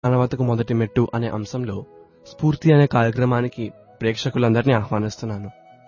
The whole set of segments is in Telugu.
మానవతకు మొదటి మెట్టు అనే అంశంలో స్ఫూర్తి అనే కార్యక్రమానికి ప్రేక్షకులందరినీ ఆహ్వానిస్తున్నాను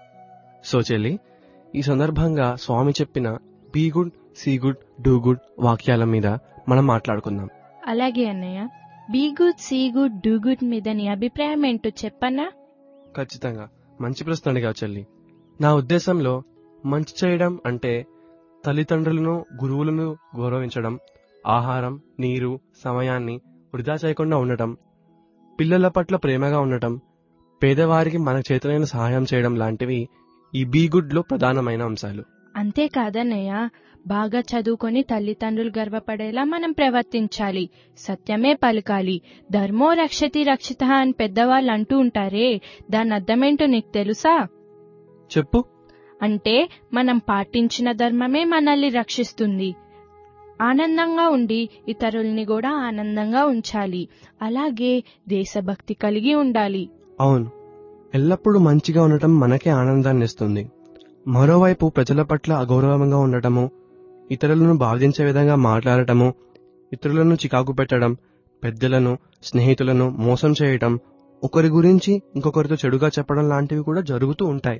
సో చెల్లి ఈ సందర్భంగా స్వామి చెప్పిన be good see good do good వాక్యాల మీద మనం మాట్లాడుకుందాం అలాగే అన్నయ్య be good see good do good మీద నీ అభిప్రాయం ఏంటో చెప్పన్నా ఖచ్చితంగా మంచి ప్రశ్న అడిగావు చెల్లి నా ఉద్దేశంలో మంచి చేయడం అంటే తల్లిదండ్రులను గురువులను గౌరవించడం ఆహారం నీరు సమయాన్ని వృధా చేయకుండా ఉండటం పిల్లల పట్ల ప్రేమగా ఉండటం పేదవారికి మన చేతనైన సహాయం చేయడం లాంటివి ఈ బీ గుడ్ లో ప్రధానమైన అంశాలు అంతేకాదన్నయ్య బాగా చదువుకొని తల్లిదండ్రులు గర్వపడేలా మనం ప్రవర్తించాలి సత్యమే పలకాలి ధర్మో రక్షతి రక్షిత అని పెద్దవాళ్ళు అంటూ ఉంటారే దాని అర్థమేంటో నీకు తెలుసా చెప్పు అంటే మనం పాటించిన ధర్మమే మనల్ని రక్షిస్తుంది ఆనందంగా ఉండి ఇతరుల్ని కూడా ఆనందంగా ఉంచాలి అలాగే దేశభక్తి కలిగి ఉండాలి అవును ఎల్లప్పుడూ మంచిగా ఉండటం మనకే ఆనందాన్ని ఇస్తుంది మరోవైపు ప్రజల పట్ల అగౌరవంగా ఉండటము ఇతరులను బాధించే విధంగా మాట్లాడటము ఇతరులను చికాకు పెట్టడం పెద్దలను స్నేహితులను మోసం చేయటం ఒకరి గురించి ఇంకొకరితో చెడుగా చెప్పడం లాంటివి కూడా జరుగుతూ ఉంటాయి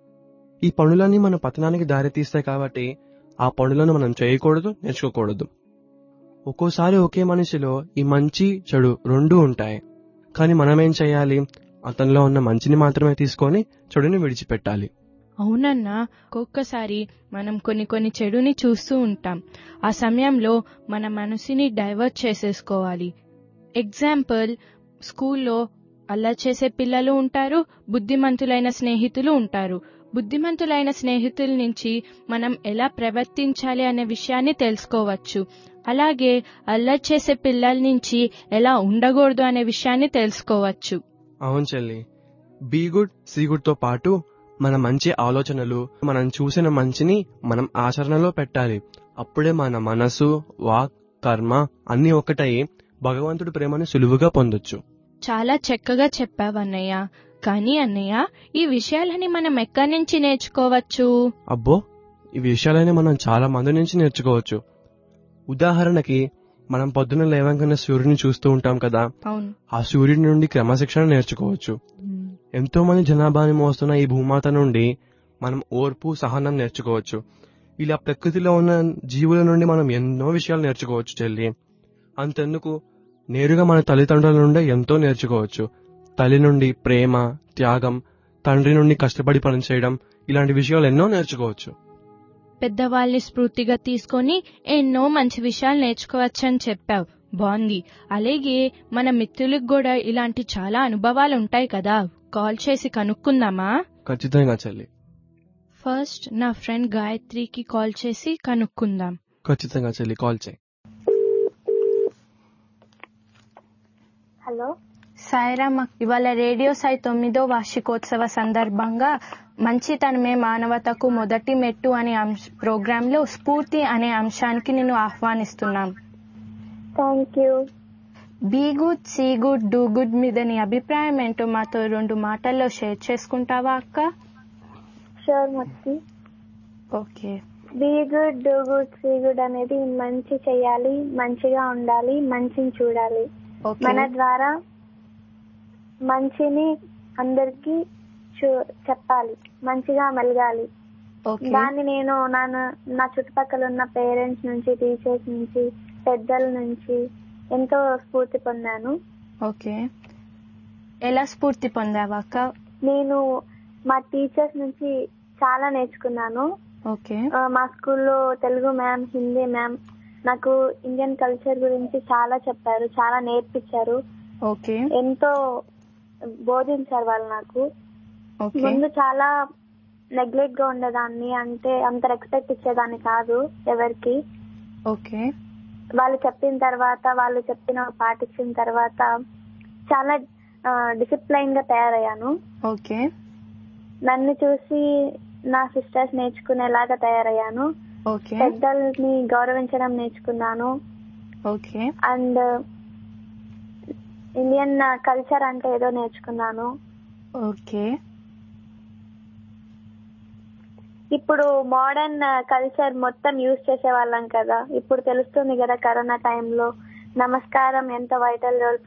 ఈ పనులన్నీ మన పతనానికి దారితీస్తాయి కాబట్టి ఆ పనులను మనం చేయకూడదు నేర్చుకోకూడదు ఒక్కోసారి ఒకే మనిషిలో ఈ మంచి చెడు రెండూ ఉంటాయి కానీ మనమేం చేయాలి అతనిలో ఉన్న మంచిని మాత్రమే తీసుకొని చెడుని విడిచిపెట్టాలి అవునన్నా ఒక్కొక్కసారి మనం కొన్ని కొన్ని చెడుని చూస్తూ ఉంటాం ఆ సమయంలో మన మనసుని డైవర్ట్ చేసేసుకోవాలి ఎగ్జాంపుల్ స్కూల్లో అల్లరి చేసే పిల్లలు ఉంటారు బుద్ధిమంతులైన స్నేహితులు ఉంటారు బుద్ధిమంతులైన స్నేహితుల నుంచి మనం ఎలా ప్రవర్తించాలి అనే విషయాన్ని తెలుసుకోవచ్చు అలాగే అల్లరి చేసే పిల్లల నుంచి ఎలా ఉండకూడదు అనే విషయాన్ని తెలుసుకోవచ్చు అవును చెల్లి బీ గుడ్ సీ గుడ్ తో పాటు మన మంచి ఆలోచనలు మనం చూసిన మంచిని మనం ఆచరణలో పెట్టాలి అప్పుడే మన మనసు వాక్ కర్మ అన్ని ఒకటయి భగవంతుడి ప్రేమను సులువుగా పొందొచ్చు చాలా చక్కగా చెప్పావు అన్నయ్య కానీ అన్నయ్య ఈ విషయాలని మనం ఎక్కడి నుంచి నేర్చుకోవచ్చు అబ్బో ఈ విషయాలనే మనం చాలా మంది నుంచి నేర్చుకోవచ్చు ఉదాహరణకి మనం పొద్దున లేవంగానే సూర్యుని చూస్తూ ఉంటాం కదా అవును ఆ సూర్యుడి నుండి క్రమశిక్షణ నేర్చుకోవచ్చు ఎంతో మంది జనాభాని మోస్తున్న ఈ భూమాత నుండి మనం ఓర్పు సహనం నేర్చుకోవచ్చు ఇలా ప్రకృతిలో ఉన్న జీవుల నుండి మనం ఎన్నో విషయాలు నేర్చుకోవచ్చు చెల్లి అంతెందుకు నేరుగా మన తల్లిదండ్రుల నుండే ఎంతో నేర్చుకోవచ్చు తల్లి నుండి ప్రేమ త్యాగం తండ్రి నుండి కష్టపడి పనిచేయడం ఇలాంటి విషయాలు ఎన్నో నేర్చుకోవచ్చు పెద్దవాళ్ళని స్ఫూర్తిగా తీసుకొని ఎన్నో మంచి విషయాలు నేర్చుకోవచ్చని చెప్పావు బాగుంది అలాగే మన మిత్రులకు కూడా ఇలాంటి చాలా అనుభవాలు ఉంటాయి కదా కాల్ చేసి కనుక్కుందామా ఖచ్చితంగా చెల్లి ఫస్ట్ నా ఫ్రెండ్ గాయత్రికి కాల్ చేసి కనుక్కుందాం ఖచ్చితంగా చెల్లి కాల్ చేయి హలో సాయిరామ్ ఇవాళ రేడియో సాయి తొమ్మిదో వార్షికోత్సవ సందర్భంగా మంచితనమే మానవతకు మొదటి మెట్టు అనే అంశ ప్రోగ్రాంలో స్ఫూర్తి అనే అంశానికి నేను ఆహ్వానిస్తున్నాం thank you be good see good do good మీద నీ అభిప్రాయం ఏంటో మాతో రెండు మాటల్లో షేర్ చేసుకుంటావా అక్క షూర్ మొత్తి okay be good do good see good అనేది మంచి చేయాలి మంచిగా ఉండాలి మంచిని చూడాలి ఓకే మన ద్వారా మంచిని అందరికి చూ చెప్పాలి మంచిగా మెలగాలి ఓకే దాన్ని నేను నా నా చుట్టుపక్కల ఉన్న పేరెంట్స్ నుంచి టీచర్స్ నుంచి పెద్దల నుంచి ఎంతో స్ఫూర్తి పొందాను ఓకే ఎలా స్ఫూర్తి పొందావా అక్క నేను మా టీచర్స్ నుంచి చాలా నేర్చుకున్నాను ఓకే ఆ, మా స్కూల్లో తెలుగు మ్యామ్ హిందీ మ్యామ్ నాకు ఇండియన్ కల్చర్ గురించి చాలా చెప్పారు చాలా నేర్పించారు ఓకే ఎంతో బోధించారు వాళ్ళు నాకు ఓకే ముందు చాలా నెగ్లెక్ట్ గా ఉండేదాన్ని అంటే అంత రెస్పెక్ట్ ఇచ్చేదాన్ని కాదు ఎవరికి ఓకే వాళ్ళు చెప్పిన తర్వాత వాళ్ళు చెప్పిన పాటించిన తర్వాత చాలా డిసిప్లైన్ గా తయారయ్యాను ఓకే నన్ను చూసి నా సిస్టర్స్ నేర్చుకునేలాగా తయారయ్యాను ఓకే పెద్దల్ని గౌరవించడం నేర్చుకున్నాను ఓకే అండ్ ఇండియన్ కల్చర్ అంటే ఏదో నేర్చుకున్నాను ఓకే ఇప్పుడు మోడర్న్ కల్చర్ మొత్తం యూజ్ చేసే వాళ్ళం కదా ఇప్పుడు తెలుస్తుంది కదా కరోనా టైంలో నమస్కారం ఎంత వైటల్ రోల్